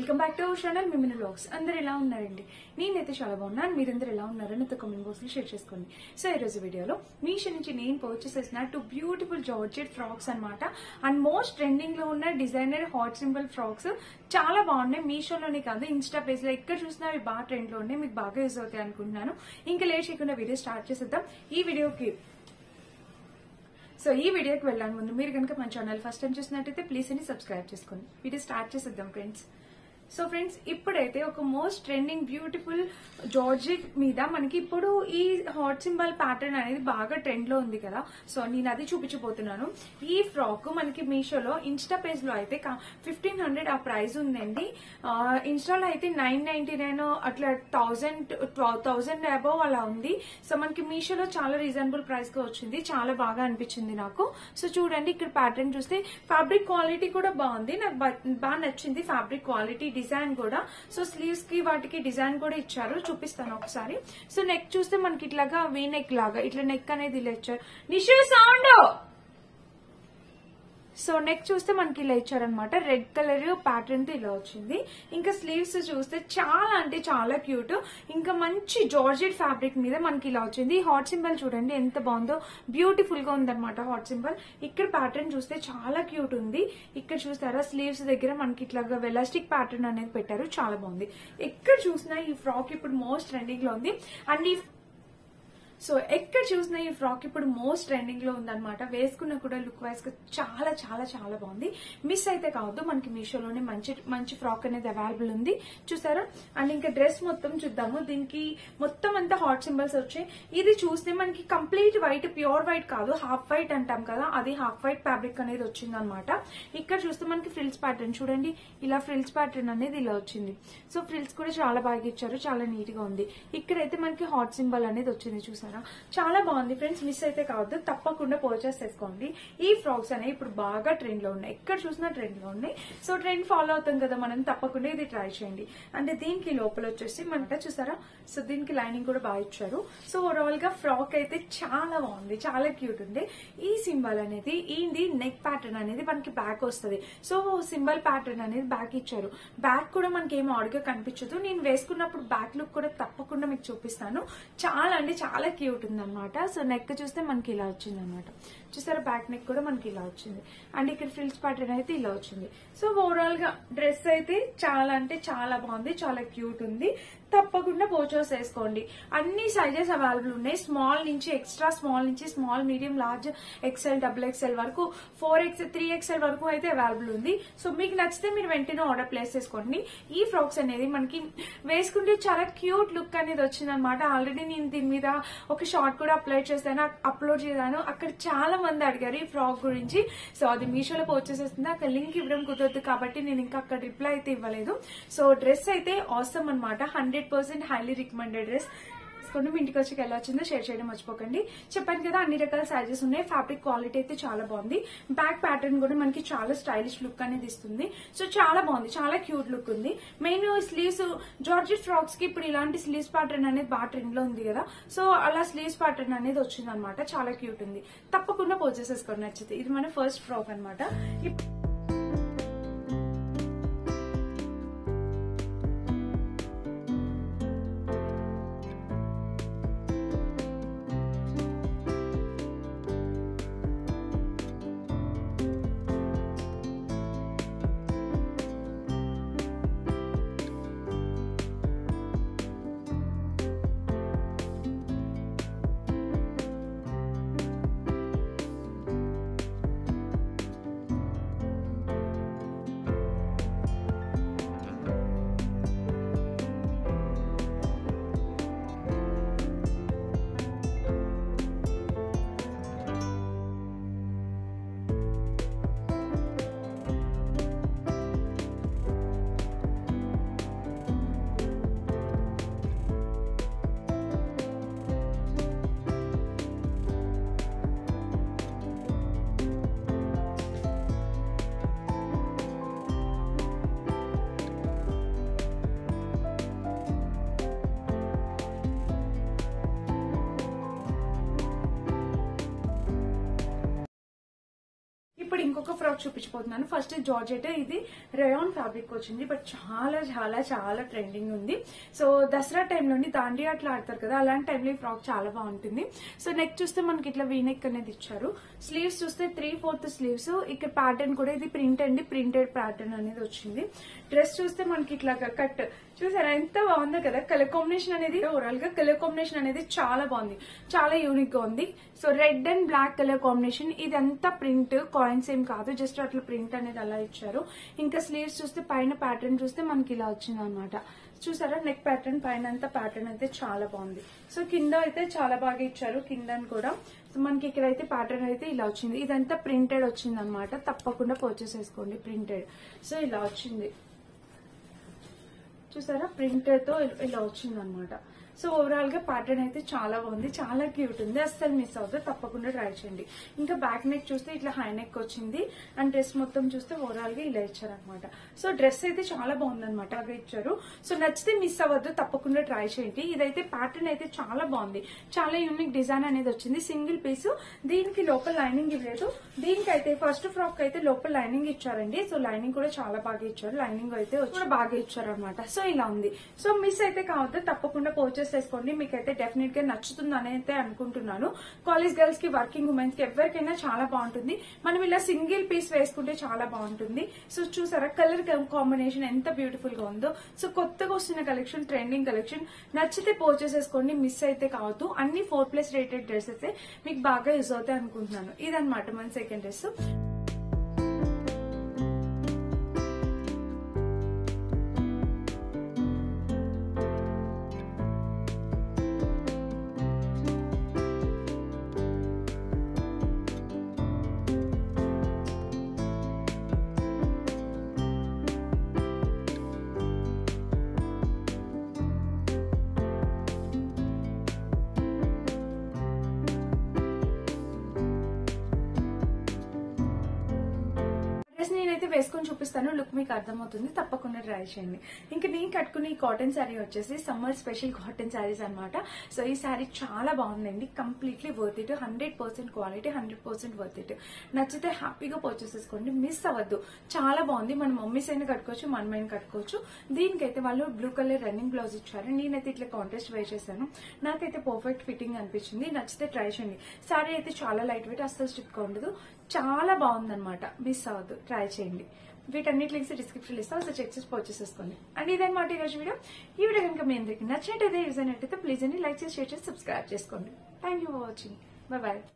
welcome back to our channel మిమిని vlogs అందరు ఎలా ఉన్నారండి నేనైతే చాలా బాగున్నాను మీరందరూ ఎలా ఉన్నారని నాతో కామెంట్ బాక్స్ లో షేర్ చేసుకోండి సో ఈ రోజు వీడియోలో మీషో నుంచి నేను పర్చేస్ చేసిన టూ బ్యూటిఫుల్ జార్జెట్ ఫ్రాక్స్ అన్నమాట అండ్ మోస్ట్ ట్రెండింగ్ లో ఉన్న డిజైనర్ హాట్ సింబల్ ఫ్రాక్స్ చాలా బాగున్నాయి మీషోలోనే కాదు ఇన్స్టా పేజ్ లో ఎక్కడ చూసినా అవి బాగా ట్రెండ్ లో ఉన్నాయి మీకు బాగా యూజ్ అవుతాయి అనుకుంటున్నాను ఇంకా లేట్ చేయకుండా వీడియో స్టార్ట్ చేసేద్దాం ఈ వీడియోకి సో ఈ వీడియోకి వెళ్ళాను ముందు మీరు కనుక మన ఛానల్ ఫస్ట్ టైం చూసినట్టయితే ప్లీజ్ అని సబ్స్క్రైబ్ చేసుకోండి వీడియో స్టార్ట్ చేసేద్దాం ఫ్రెండ్స్ సో ఫ్రెండ్స్ ఇప్పుడైతే ఒక మోస్ట్ ట్రెండింగ్ బ్యూటిఫుల్ జార్జెట్ మీద మనకి ఇప్పుడు ఈ హాట్ సింబల్ ప్యాటర్న్ అనేది బాగా ట్రెండ్ లో ఉంది కదా సో నేను అది చూపించబోతున్నాను ఈ ఫ్రాక్ మనకి మీషోలో ఇన్స్టా పేజ్ లో అయితే ఫిఫ్టీన్ హండ్రెడ్ ఆ ప్రైస్ ఉందండి ఆ, ఇన్స్టాలో అయితే నైన్ నైన్టీ నైన్ అట్లా థౌసండ్ థౌసండ్ అబౌవ్ అలా ఉంది సో మనకి మీషోలో చాలా రీజనబుల్ ప్రైస్ గా వచ్చింది చాలా బాగా అనిపించింది నాకు సో చూడండి ఇక్కడ ప్యాటర్న్ చూస్తే ఫ్యాబ్రిక్ క్వాలిటీ కూడా బాగుంది నాకు బా- బాగా నచ్చింది ఫ్యాబ్రిక్ క్వాలిటీ డిజైన్ కూడా సో స్లీవ్స్ కి వాటికి డిజైన్ కూడా ఇచ్చారు చూపిస్తాను ఒకసారి సో నెక్ చూస్తే మనకి ఇట్లాగా వీ నెక్ లాగా ఇట్లా నెక్ అనేది ఇలా ఇచ్చారు నిషు సౌండ్ సో నెక్ చూస్తే మనకి ఇలా ఇచ్చారనమాట రెడ్ కలర్ ప్యాటర్న్ తో ఇలా వచ్చింది ఇంకా స్లీవ్స్ చూస్తే చాలా అంటే చాలా క్యూట్ ఇంకా మంచి జార్జెట్ ఫ్యాబ్రిక్ మీద మనకి ఇలా వచ్చింది హాట్ సింబల్ చూడండి ఎంత బాగుందో బ్యూటిఫుల్ గా ఉందన్నమాట హాట్ సింబల్ ఇక్కడ ప్యాటర్న్ చూస్తే చాలా క్యూట్ ఉంది ఇక్కడ చూస్తారా స్లీవ్స్ దగ్గర మనకి ఇట్లాగా వెలాస్టిక్ ప్యాటర్న్ అనేది పెట్టారు చాలా బాగుంది ఎక్కడ చూసినా ఈ ఫ్రాక్ ఇప్పుడు మోస్ట్ ట్రెండింగ్ లో ఉంది అండ్ ఈ సో ఎక్కడ చూసినా ఈ ఫ్రాక్ ఇప్పుడు మోస్ట్ ట్రెండింగ్ లో ఉందన్నమాట వేసుకున్న కూడా లుక్ వైజ్ గా చాలా చాలా చాలా బాగుంది మిస్ అయితే కావద్దు మనకి మీషోలోనే మంచి మంచి ఫ్రాక్ అనేది అవైలబుల్ ఉంది చూసారా అండ్ ఇంకా డ్రెస్ మొత్తం చూద్దాము దీనికి మొత్తం అంతా హాట్ సింబల్స్ వచ్చాయి ఇది చూస్తే మనకి కంప్లీట్ వైట్ ప్యూర్ వైట్ కాదు హాఫ్ వైట్ అంటాం కదా అది హాఫ్ వైట్ ఫ్యాబ్రిక్ అనేది వచ్చింది అనమాట ఇక్కడ చూస్తే మనకి ఫ్రిల్స్ ప్యాటర్న్ చూడండి ఇలా ఫ్రిల్స్ ప్యాటర్న్ అనేది ఇలా వచ్చింది సో ఫ్రిల్స్ కూడా చాలా బాగా ఇచ్చారు చాలా నీట్ గా ఉంది ఇక్కడైతే మనకి హాట్ సింబల్ అనేది వచ్చింది చూసారా చాలా బాగుంది ఫ్రెండ్స్ మిస్ అయితే కావద్దు తప్పకుండా పర్చేస్ చేసుకోండి ఈ ఫ్రాక్స్ అనేవి ఇప్పుడు బాగా ట్రెండ్ లో ఉన్నాయి ఎక్కడ చూసినా ట్రెండ్ లో ఉన్నాయి సో ట్రెండ్ ఫాలో అవుతాం కదా మనం తప్పకుండా ఇది ట్రై చేయండి అంటే దీనికి లోపల వచ్చేసి మనట చూసారా సో దీనికి లైనింగ్ కూడా బాగా ఇచ్చారు సో ఓవరాల్ గా ఫ్రాక్ అయితే చాలా బాగుంది చాలా క్యూట్ ఉంది ఈ సింబల్ అనేది ఈ నెక్ ప్యాటర్న్ అనేది మనకి బ్యాక్ వస్తుంది సో సింబల్ ప్యాటర్న్ అనేది బ్యాక్ ఇచ్చారు బ్యాక్ కూడా మనకి ఏం ఆడుగా కనిపించదు నేను వేసుకున్నప్పుడు బ్యాక్ లుక్ కూడా తప్పకుండా మీకు చూపిస్తాను చాలా అంటే చాలా క్యూట్ ఉంది అనమాట సో నెక్ చూస్తే మనకి ఇలా వచ్చింది అనమాట చూసారా బ్యాక్ నెక్ కూడా మనకి ఇలా వచ్చింది అండ్ ఇక్కడ ఫ్రిల్స్ ప్యాటర్న్ అయితే ఇలా వచ్చింది సో ఓవరాల్ గా డ్రెస్ అయితే చాలా అంటే చాలా బాగుంది చాలా క్యూట్ ఉంది తప్పకుండా పోచోస్ వేసుకోండి అన్ని సైజెస్ అవైలబుల్ ఉన్నాయి స్మాల్ నుంచి ఎక్స్ట్రా స్మాల్ నుంచి small medium large XL double XL వరకు ఫోర్ ఎక్స్ త్రీ ఎక్సెల్ వరకు అయితే అవైలబుల్ ఉంది సో మీకు నచ్చితే మీరు వెంటనే ఆర్డర్ ప్లేస్ చేసుకోండి ఈ ఫ్రాక్స్ అనేది మనకి వేసుకుంటే చాలా క్యూట్ లుక్ అనేది వచ్చింది అనమాట ఆల్రెడీ నేను దీని మీద ఒక షార్ట్ కూడా అప్లోడ్ చేశాను అప్లోడ్ చేశాను అక్కడ చాలా మంది అడిగారు ఈ ఫ్రాక్ గురించి సో అది మీషోలో పర్చేస్ చేస్తుంది అక్కడ లింక్ ఇవ్వడం కుదరదు కాబట్టి నేను ఇంకా అక్కడ రిప్లై అయితే ఇవ్వలేదు సో డ్రెస్ అయితే అవసరం అనమాట hundred percent highly recommended dress తీసుకొని మీ ఇంటికి వచ్చి ఎలా వచ్చిందో షేర్ చేయడం మర్చిపోకండి చెప్పాను కదా అన్ని రకాల సైజెస్ ఉన్నాయి ఫ్యాబ్రిక్ క్వాలిటీ అయితే చాలా బాగుంది బ్యాక్ ప్యాటర్న్ కూడా మనకి చాలా స్టైలిష్ లుక్ అనేది ఇస్తుంది సో చాలా బాగుంది చాలా క్యూట్ లుక్ ఉంది మెయిన్ స్లీవ్స్ జార్జెట్ ఫ్రాక్స్ కి ఇప్పుడు ఇలాంటి స్లీవ్స్ ప్యాటర్న్ అనేది బాగా ట్రెండ్ లో ఉంది కదా సో అలా స్లీవ్స్ ప్యాటర్న్ అనేది వచ్చింది అనమాట చాలా క్యూట్ ఉంది తప్పకుండా పర్చేస్ చేసుకోండి నచ్చితే ఇది మన ఫస్ట్ ఫ్రాక్ అనమాట ఇప్పుడు ఇంకొక ఫ్రాక్ చూపించబోతున్నాను ఫస్ట్ జార్జెట్ ఇది రేయాన్ ఫ్యాబ్రిక్ వచ్చింది బట్ చాలా చాలా చాలా ట్రెండింగ్ ఉంది సో దసరా టైంలోని దాండి అట్లా ఆడతారు కదా అలాంటి టైంలో ఈ ఫ్రాక్ చాలా బాగుంటుంది సో నెక్ చూస్తే మనకి ఇట్లా వీనెక్ అనేది ఇచ్చారు స్లీవ్స్ చూస్తే త్రీ ఫోర్త్ స్లీవ్స్ ఇక్కడ ప్యాటర్న్ కూడా ఇది ప్రింట్ అండి ప్రింటెడ్ ప్యాటర్న్ అనేది వచ్చింది డ్రెస్ చూస్తే మనకి ఇట్లా కట్ చూసారా ఎంత బాగుందో కదా కలర్ కాంబినేషన్ అనేది ఓవరాల్ గా కలర్ కాంబినేషన్ అనేది చాలా బాగుంది చాలా యూనిక్ గా ఉంది so red and black colour combination ఇదంతా ప్రింట్ కాయిన్స్ ఏం కాదు జస్ట్ అట్లా ప్రింట్ అనేది అలా ఇచ్చారు ఇంకా స్లీవ్స్ చూస్తే పైన ప్యాటర్న్ చూస్తే మనకి ఇలా వచ్చింది అనమాట చూసారా నెక్ ప్యాటర్న్ పైన అంతా ప్యాటర్న్ అయితే చాలా బాగుంది సో కింద అయితే చాలా బాగా ఇచ్చారు కింద కూడా సో మనకి ఇక్కడ అయితే ప్యాటర్న్ అయితే ఇలా వచ్చింది ఇదంతా ప్రింటెడ్ వచ్చింది అనమాట తప్పకుండా పర్చేస్ చేసుకోండి ప్రింటెడ్ సో ఇలా వచ్చింది చూసారా ప్రింటర్ తో ఇలా వచ్చింది అనమాట సో ఓవరాల్ గా ప్యాటర్న్ అయితే చాలా బాగుంది చాలా క్యూట్ ఉంది అస్సలు మిస్ అవుతుంది తప్పకుండా ట్రై చేయండి ఇంకా బ్యాక్ నెక్ చూస్తే ఇట్లా హై నెక్ వచ్చింది అండ్ డ్రెస్ మొత్తం చూస్తే ఓవరాల్ గా ఇలా ఇచ్చారనమాట సో డ్రెస్ అయితే చాలా బాగుంది అనమాట అలా ఇచ్చారు సో నచ్చితే మిస్ అవ్వద్దు తప్పకుండా ట్రై చేయండి ఇదైతే ప్యాటర్న్ అయితే చాలా బాగుంది చాలా యూనిక్ డిజైన్ అనేది వచ్చింది సింగిల్ పీస్ దీనికి లోపల లైనింగ్ ఇవ్వలేదు దీనికైతే ఫస్ట్ ఫ్రాక్ అయితే లోపల లైనింగ్ ఇచ్చారండి సో లైనింగ్ కూడా చాలా బాగా ఇచ్చారు లైనింగ్ అయితే వచ్చి కూడా బాగా ఇచ్చారు అనమాట సో ఇలా ఉంది సో మిస్ అయితే కావద్దు తప్పకుండా పర్చేస్ చేసుకోండి మీకైతే డెఫినెట్ గా నచ్చుతుందని అయితే అనుకుంటున్నాను కాలేజ్ గర్ల్స్ కి వర్కింగ్ ఉమెన్స్ కి ఎవరికైనా చాలా బాగుంటుంది మనం ఇలా సింగిల్ పీస్ వేసుకుంటే చాలా బాగుంటుంది సో చూసారా కలర్ కాంబినేషన్ ఎంత బ్యూటిఫుల్ గా ఉందో సో కొత్తగా వస్తున్న కలెక్షన్ ట్రెండింగ్ కలెక్షన్ నచ్చితే పర్చేస్ చేసుకోండి మిస్ అయితే కావద్దు అన్ని ఫోర్ ప్లస్ రేటెడ్ డ్రెస్సెస్ మీకు బాగా యూజ్ అవుతాయి అనుకుంటున్నాను ఇదన్నమాట మన సెకండ్ డ్రెస్ డ్రెస్ నేనైతే వేసుకొని చూపిస్తాను లుక్ మీకు అర్థమవుతుంది తప్పకుండా ట్రై చేయండి ఇంకా నేను కట్టుకునే ఈ కాటన్ శారీ వచ్చేసి సమ్మర్ స్పెషల్ కాటన్ శారీస్ అన్నమాట సో ఈ శారీ చాలా బాగుందండి completely worth it hundred percent quality hundred percent worth it నచ్చితే హ్యాపీగా పర్చేస్ చేసుకోండి మిస్ అవ్వద్దు చాలా బాగుంది మన మమ్మీస్ అయినా కట్టుకోవచ్చు మనమైనా కట్టుకోవచ్చు దీనికైతే వాళ్ళు బ్లూ కలర్ రన్నింగ్ బ్లౌజ్ ఇచ్చారు నేనైతే ఇట్లా కాంటెస్ట్ వేర్ చేశాను నాకైతే పర్ఫెక్ట్ ఫిట్టింగ్ అనిపించింది నచ్చితే ట్రై చేయండి శారీ అయితే చాలా లైట్ వెయిట్ అస్సలు స్టిక్ ఉండదు చాలా బాగుందన్నమాట మిస్ అవ్వద్దు ట్రై చేయండి వీటన్నిటి లింక్స్ డిస్క్రిప్షన్ ఇస్తాం సో చెక్ చేసి పర్చేస్ చేసుకోండి అండ్ ఇదన్నమాట ఈరోజు వీడియో ఈ వీడియో కనుక మీ అందరికీ నచ్చినట్టయితే యూజ్ అయినట్టయితే ప్లీజ్ అని లైక్ చేసి షేర్ చేసి సబ్స్క్రైబ్ చేసుకోండి thank you for watching bye